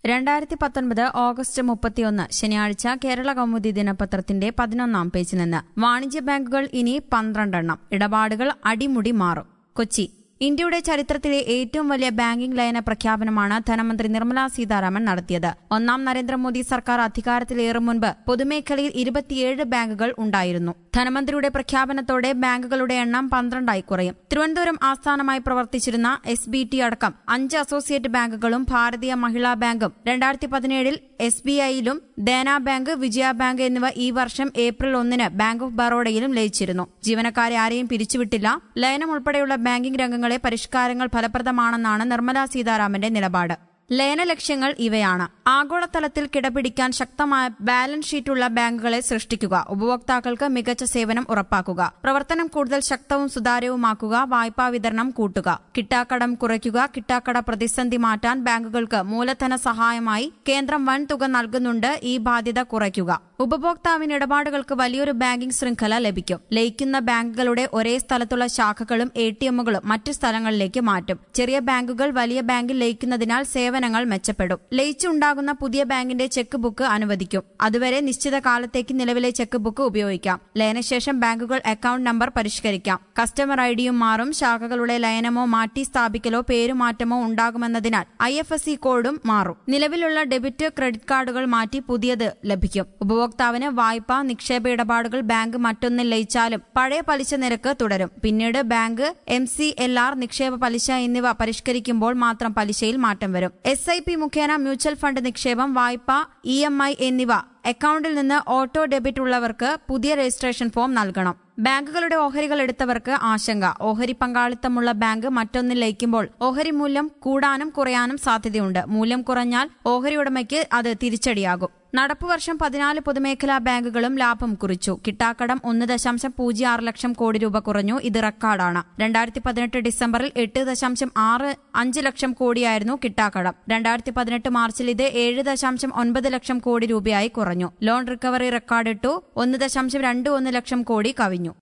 രണ്ടായിരത്തി പത്തൊൻപത് ഓഗസ്റ്റ് മുപ്പത്തിയൊന്ന് ശനിയാഴ്ച കേരള കൗമുദി ദിനപത്രത്തിന്റെ പതിനൊന്നാം പേജിൽ നിന്ന് വാണിജ്യ ബാങ്കുകൾ ഇനി പന്ത്രണ്ടെണ്ണം ഇടപാടുകൾ അടിമുടി മാറും കൊച്ചി ഇന്ത്യയുടെ ചരിത്രത്തിലെ ഏറ്റവും വലിയ ബാങ്കിംഗ് ലയന പ്രഖ്യാപനമാണ് ധനമന്ത്രി നിർമ്മല സീതാരാമൻ നടത്തിയത് ഒന്നാം നരേന്ദ്രമോദി സർക്കാർ അധികാരത്തിലേറും മുൻപ് പൊതുമേഖലയിൽ ഇരുപത്തിയേഴ് ബാങ്കുകൾ ഉണ്ടായിരുന്നു ധനമന്ത്രിയുടെ പ്രഖ്യാപനത്തോടെ ബാങ്കുകളുടെ എണ്ണം പന്ത്രണ്ടായി കുറയും തിരുവനന്തപുരം ആസ്ഥാനമായി പ്രവർത്തിച്ചിരുന്ന എസ് ബി ടി അടക്കം അഞ്ച് അസോസിയേറ്റ് ബാങ്കുകളും ഭാരതീയ മഹിളാ ബാങ്കും രണ്ടായിരത്തി പതിനേഴിൽ എസ് ബി ഐയിലും ദേന ബാങ്ക് വിജയ ബാങ്ക് എന്നിവ ഈ വർഷം ഏപ്രിൽ ഒന്നിന് ബാങ്ക് ഓഫ് ബറോഡയിലും ലയിച്ചിരുന്നു ജീവനക്കാരെ ആരെയും പിരിച്ചുവിട്ടില്ല ലയനം ഉൾപ്പെടെയുള്ള ബാങ്കിംഗ് രംഗങ്ങളെ പരിഷ്കാരങ്ങൾ ഫലപ്രദമാണെന്നാണ് നിർമ്മല സീതാരാമന്റെ നിലപാട് ലയന ലക്ഷ്യങ്ങൾ ഇവയാണ് ആഗോളതലത്തിൽ കിടപിടിക്കാൻ ശക്തമായ ബാലൻസ് ഷീറ്റുള്ള ബാങ്കുകളെ സൃഷ്ടിക്കുക ഉപഭോക്താക്കൾക്ക് മികച്ച സേവനം ഉറപ്പാക്കുക പ്രവർത്തനം കൂടുതൽ ശക്തവും സുതാര്യവുമാക്കുക വായ്പാ വിതരണം കൂട്ടുക കിട്ടാക്കടം കുറയ്ക്കുക കിട്ടാക്കട പ്രതിസന്ധി മാറ്റാൻ ബാങ്കുകൾക്ക് മൂലധന സഹായമായി കേന്ദ്രം വൻ തുക നൽകുന്നുണ്ട് ഈ ബാധ്യത കുറയ്ക്കുക ഉപഭോക്താവിന് ഇടപാടുകൾക്ക് വലിയൊരു ബാങ്കിംഗ് ശൃംഖല ലഭിക്കും ലയിക്കുന്ന ബാങ്കുകളുടെ ഒരേ സ്ഥലത്തുള്ള ശാഖകളും എ ടി എമ്മുകളും മറ്റു സ്ഥലങ്ങളിലേക്ക് മാറ്റും ചെറിയ ബാങ്കുകൾ വലിയ ബാങ്കിൽ ലയിക്കുന്നതിനാൽ സേവനങ്ങൾ മെച്ചപ്പെടും ലയിച്ചുണ്ടാകുന്ന പുതിയ ബാങ്കിന്റെ ചെക്ക് ബുക്ക് അനുവദിക്കും അതുവരെ നിശ്ചിത കാലത്തേക്ക് നിലവിലെ ചെക്ക് ബുക്ക് ഉപയോഗിക്കാം ലയനശേഷം ബാങ്കുകൾ അക്കൌണ്ട് നമ്പർ പരിഷ്കരിക്കാം കസ്റ്റമർ ഐഡിയും മാറും ശാഖകളുടെ ലയനമോ മാറ്റി സ്ഥാപിക്കലോ പേരുമാറ്റമോ ഉണ്ടാകുമെന്നതിനാൽ ഐ എഫ് എസ് സി കോഡും മാറും നിലവിലുള്ള ഡെബിറ്റ് ക്രെഡിറ്റ് കാർഡുകൾ മാറ്റി പുതിയത് ലഭിക്കും ഉപഭോക്താവിന് വായ്പ നിക്ഷേപ ഇടപാടുകൾ ബാങ്ക് മറ്റൊന്നിൽ ലയിച്ചാലും പഴയ പലിശ നിരക്ക് തുടരും പിന്നീട് bank M C L R നിക്ഷേപ പലിശ എന്നിവ പരിഷ്കരിക്കുമ്പോൾ മാത്രം പലിശയിൽ മാറ്റം വരും എസ് ഐ പി മുഖേന മ്യൂച്വൽ ഫണ്ട് നിക്ഷേപം വായ്പ ഇ എം ഐ എന്നിവ അക്കൌണ്ടിൽ നിന്ന് ഓട്ടോ ഡെബിറ്റ് ഉള്ളവർക്ക് പുതിയ രജിസ്ട്രേഷൻ ഫോം നൽകണം ബാങ്കുകളുടെ ഓഹരികൾ എടുത്തവർക്ക് ആശങ്ക ഓഹരി പങ്കാളിത്തമുള്ള ബാങ്ക് മറ്റൊന്നിൽ ലയിക്കുമ്പോൾ ഓഹരി മൂല്യം കൂടാനും കുറയാനും സാധ്യതയുണ്ട് മൂല്യം കുറഞ്ഞാൽ ഓഹരി ഉടമയ്ക്ക് അത് തിരിച്ചടിയാകും നടപ്പുവർഷം പതിനാല് പൊതുമേഖലാ ബാങ്കുകളും ലാഭം കുറിച്ചു കിട്ടാക്കടം ഒന്ന് ദശാംശം പൂജ്യം ആറ് ലക്ഷം കോടി രൂപ കുറഞ്ഞു ഇത് റെക്കോർഡാണ് രണ്ടായിരത്തി പതിനെട്ട് ഡിസംബറിൽ എട്ട് ദശാംശം ആറ് അഞ്ച് ലക്ഷം കോടിയായിരുന്നു കിട്ടാക്കടം രണ്ടായിരത്തി പതിനെട്ട് മാർച്ചിൽ ഇത് ഏഴ് ദശാംശം ഒൻപത് ലക്ഷം കോടി രൂപയായി കുറഞ്ഞു ലോൺ റിക്കവറി റെക്കോർഡിട്ടു ഒന്ന് ദശാംശം രണ്ട് ഒന്ന് ലക്ഷം കോടി കവിഞ്ഞു